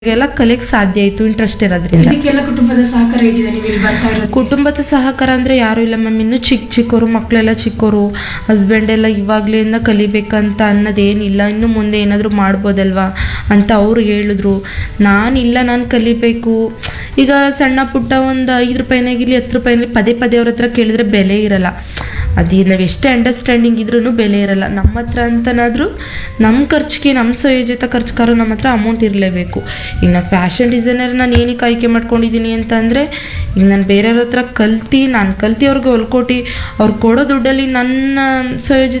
ಎಲ್ಲ ಕಲಿಯಕ್ಕೆ ಸಾಧ್ಯ ಆಯಿತು ಇಂಟ್ರೆಸ್ಟ್ ಇರೋದ್ರಿಂದ ಇದಕ್ಕೆಲ್ಲ ಕುಟುಂಬದ ಸಹಕಾರ ಹೇಗಿದೆ ನೀವು ಇಲ್ಲಿ ಬರ್ತಾ ಇರೋದು ಕುಟುಂಬದ ಸಹಕಾರ ಅಂದರೆ ಯಾರೂ ಇಲ್ಲ ಮ್ಯಾಮ್ ಇನ್ನೂ ಚಿಕ್ಕ ಚಿಕ್ಕವರು ಮಕ್ಕಳೆಲ್ಲ ಚಿಕ್ಕವರು ಹಸ್ಬೆಂಡ್ ಎಲ್ಲ ಇವಾಗಲಿಂದ ಕಲಿಬೇಕಂತ ಅನ್ನೋದೇನಿಲ್ಲ ಇನ್ನು ಮುಂದೆ ಏನಾದರೂ ಮಾಡ್ಬೋದಲ್ವಾ ಅಂತ ಅವ್ರು ಹೇಳಿದ್ರು ನಾನಿಲ್ಲ ನಾನು ಕಲಿಬೇಕು ಈಗ ಸಣ್ಣ ಪುಟ್ಟ ಒಂದು ಐದು ರೂಪಾಯಿನಾಗಿರಲಿ ಹತ್ತು ರೂಪಾಯಿನಾಗಲಿ ಪದೇ ಪದೇ ಅವ್ರ ಹತ್ರ ಕೇಳಿದ್ರೆ ಬೆಲೆ ಇರಲ್ಲ ಅದು ನಾವು ಎಷ್ಟೇ ಅಂಡರ್ಸ್ಟ್ಯಾಂಡಿಂಗ್ ಇದ್ರೂ ಬೆಲೆ ಇರಲ್ಲ ನಮ್ಮ ಹತ್ರ ಅಂತನಾದರೂ ನಮ್ಮ ಖರ್ಚಿಗೆ ನಮ್ಮ ಸ್ವಯೋಜಿತ ಖರ್ಚುಗಾರು ನಮ್ಮ ಹತ್ರ ಅಮೌಂಟ್ ಇರಲೇಬೇಕು ಈಗ ನಾನು ಫ್ಯಾಷನ್ ಡಿಸೈನರ್ ನಾನು ಏನಕ್ಕೆ ಆಯ್ಕೆ ಮಾಡ್ಕೊಂಡಿದ್ದೀನಿ ಅಂತ ಅಂದರೆ ಈಗ ನಾನು ಬೇರೆಯವ್ರ ಹತ್ರ ಕಲ್ತು ನಾನು ಕಲ್ತು ಅವ್ರಿಗೆ ಹೊಲ್ಕೊಟ್ಟು ಅವ್ರು ಕೊಡೋ ದುಡ್ಡಲ್ಲಿ ನನ್ನ ಸ್ವಯೋಜಿತ